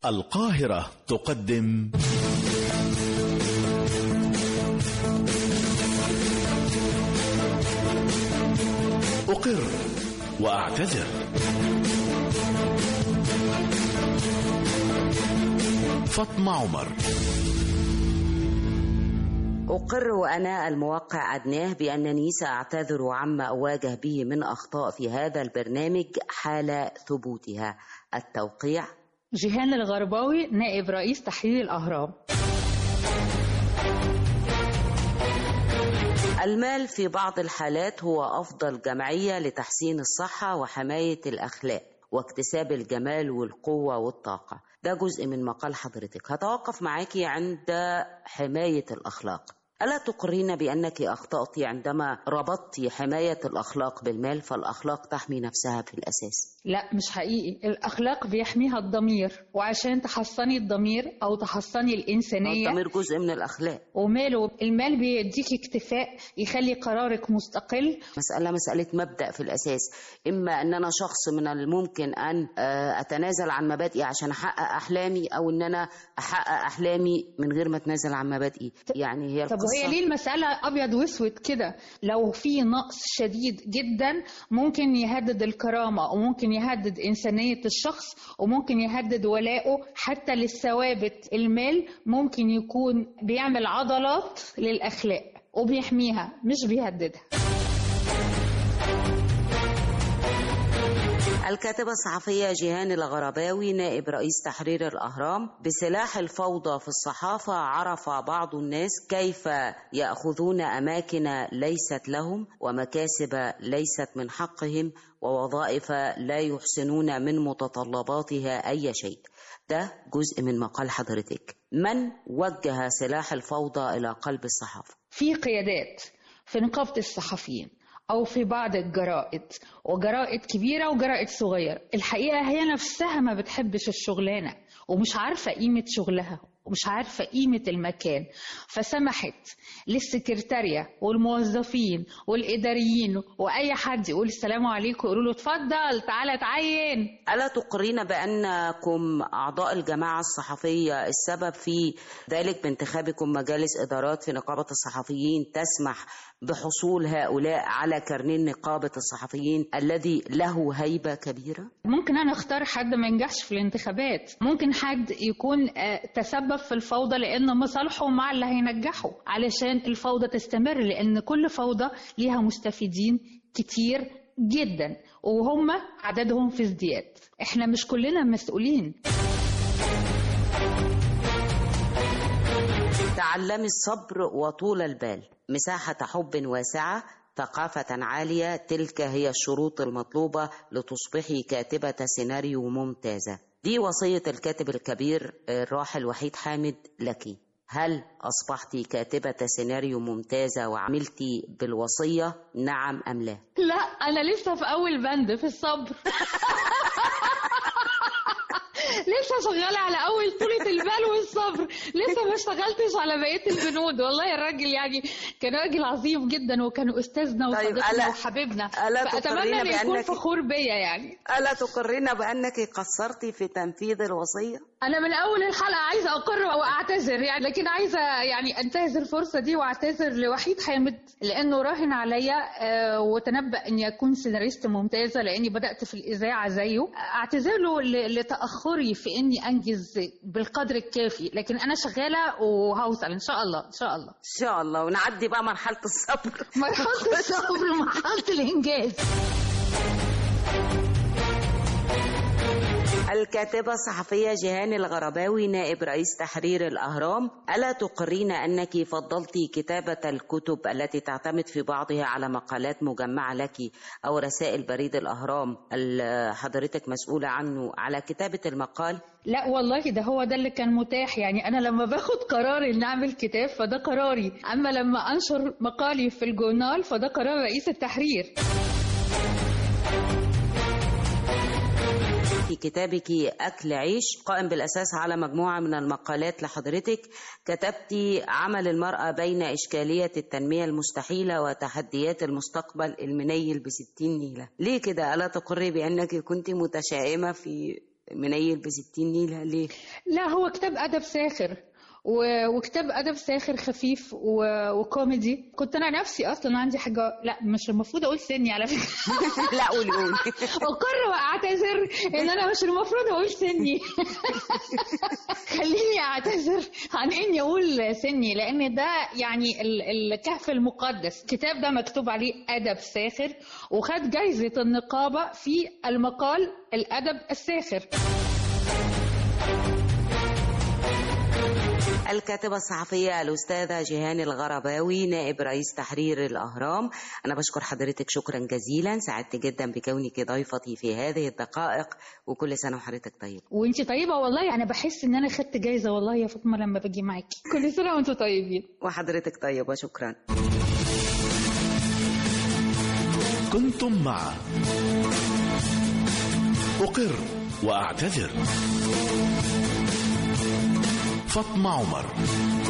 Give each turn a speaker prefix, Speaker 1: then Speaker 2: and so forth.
Speaker 1: القاهرة تقدم أقر وأعتذر فاطمة عمر
Speaker 2: أقر وأنا الموقع أدناه بأنني سأعتذر عما أواجه به من أخطاء في هذا البرنامج حال ثبوتها التوقيع
Speaker 3: جيهان الغرباوي نائب رئيس تحرير الأهرام
Speaker 2: المال في بعض الحالات هو أفضل جمعية لتحسين الصحة وحماية الأخلاق واكتساب الجمال والقوة والطاقة ده جزء من مقال حضرتك هتوقف معاكي عند حماية الأخلاق ألا تقرين بأنك أخطأت عندما ربطت حماية الأخلاق بالمال فالأخلاق تحمي نفسها في الأساس
Speaker 3: لا مش حقيقي الأخلاق بيحميها الضمير وعشان تحصني الضمير أو تحصني الإنسانية
Speaker 2: الضمير جزء من الأخلاق
Speaker 3: وماله المال بيديك اكتفاء يخلي قرارك مستقل
Speaker 2: مسألة مسألة مبدأ في الأساس إما أن أنا شخص من الممكن أن آه، أتنازل عن مبادئي عشان أحقق أحلامي أو أن أنا أحقق أحلامي من غير ما أتنازل عن مبادئي يعني هي
Speaker 3: طب وهي ليه المسألة أبيض وأسود كده لو في نقص شديد جدا ممكن يهدد الكرامة وممكن يهدد إنسانية الشخص وممكن يهدد ولاؤه حتى للثوابت المال ممكن يكون بيعمل عضلات للأخلاق وبيحميها مش بيهددها
Speaker 2: الكاتبة الصحفية جيهان الغرباوي نائب رئيس تحرير الأهرام بسلاح الفوضى في الصحافة عرف بعض الناس كيف يأخذون أماكن ليست لهم ومكاسب ليست من حقهم ووظائف لا يحسنون من متطلباتها أي شيء ده جزء من مقال حضرتك من وجه سلاح الفوضى إلى قلب الصحافة
Speaker 3: في قيادات في نقابة الصحفيين أو في بعض الجرائد وجرائد كبيرة وجرائد صغيرة الحقيقة هي نفسها ما بتحبش الشغلانة ومش عارفة قيمة شغلها ومش عارفة قيمة المكان فسمحت للسكرتارية والموظفين والإداريين وأي حد يقول السلام عليكم يقولوا له اتفضل تعالى تعين
Speaker 2: ألا تقرين بأنكم أعضاء الجماعة الصحفية السبب في ذلك بانتخابكم مجالس إدارات في نقابة الصحفيين تسمح بحصول هؤلاء على كارنيه نقابة الصحفيين الذي له هيبة كبيرة؟
Speaker 3: ممكن أنا أختار حد ما ينجحش في الانتخابات ممكن حد يكون آه، تسبب في الفوضى لأن مصالحه مع اللي هينجحه علشان الفوضى تستمر لأن كل فوضى ليها مستفيدين كتير جدا وهم عددهم في ازدياد احنا مش كلنا مسؤولين
Speaker 2: تعلمي الصبر وطول البال مساحة حب واسعة ثقافة عالية تلك هي الشروط المطلوبة لتصبحي كاتبة سيناريو ممتازة دي وصية الكاتب الكبير الراحل وحيد حامد لك هل أصبحت كاتبة سيناريو ممتازة وعملتي بالوصية نعم أم لا
Speaker 3: لا انا لسه في اول بند في الصبر لسه شغالة على أول طولة البال والصبر لسه ما اشتغلتش على بقية البنود والله الراجل يعني كان راجل عظيم جدا وكان أستاذنا
Speaker 2: طيب،
Speaker 3: وصديقنا
Speaker 2: ألا-
Speaker 3: وحبيبنا
Speaker 2: ألا
Speaker 3: فأتمنى
Speaker 2: تقرين
Speaker 3: أن يكون
Speaker 2: بأنك-
Speaker 3: فخور بيا يعني
Speaker 2: ألا تقرين بأنك قصرت في تنفيذ الوصية؟
Speaker 3: أنا من أول الحلقة عايزة أقر وأعتذر يعني لكن عايزة يعني أنتهز الفرصة دي وأعتذر لوحيد حامد لأنه راهن عليا آه، وتنبأ أني أكون سيناريست ممتازة لأني بدأت في الإذاعة زيه أعتذر له ل- لتأخري في أني أنجز بالقدر الكافي لكن أنا شغالة وهوصل إن شاء الله إن شاء الله
Speaker 2: إن شاء الله ونعدي بقى مرحلة الصبر
Speaker 3: مرحلة الصبر ومرحلة الإنجاز
Speaker 2: الكاتبة الصحفية جيهان الغرباوي نائب رئيس تحرير الأهرام ألا تقرين أنك فضلت كتابة الكتب التي تعتمد في بعضها على مقالات مجمعة لك أو رسائل بريد الأهرام اللي حضرتك مسؤولة عنه على كتابة المقال
Speaker 3: لا والله ده هو ده اللي كان متاح يعني انا لما باخد قرار ان اعمل كتاب فده قراري اما لما انشر مقالي في الجورنال فده قرار رئيس التحرير
Speaker 2: في كتابك أكل عيش قائم بالأساس على مجموعة من المقالات لحضرتك كتبت عمل المرأة بين إشكالية التنمية المستحيلة وتحديات المستقبل المنيل بستين نيلة ليه كده ألا تقري بأنك كنت متشائمة في منيل بستين نيلة ليه؟
Speaker 3: لا هو كتاب أدب ساخر و- وكتاب أدب ساخر خفيف و- وكوميدي كنت أنا نفسي أصلا عندي حاجة لا مش المفروض أقول سني على فكرة
Speaker 2: لا قولي قولي
Speaker 3: أقر وأعتذر إن أنا مش المفروض أقول سني خليني أعتذر عن إني أقول سني لأن ده يعني ال- الكهف المقدس الكتاب ده مكتوب عليه أدب ساخر وخد جايزة النقابة في المقال الأدب الساخر
Speaker 2: الكاتبة الصحفية الأستاذة جيهان الغرباوي نائب رئيس تحرير الأهرام أنا بشكر حضرتك شكرا جزيلا سعدت جدا بكونك ضيفتي في هذه الدقائق وكل سنة وحضرتك طيب
Speaker 3: وانت طيبة والله أنا بحس إن أنا خدت جايزة والله يا فاطمة لما باجي معاكي كل سنة وانتم طيبين
Speaker 2: وحضرتك طيبة شكرا
Speaker 1: كنتم مع أقر وأعتذر فاطمة عمر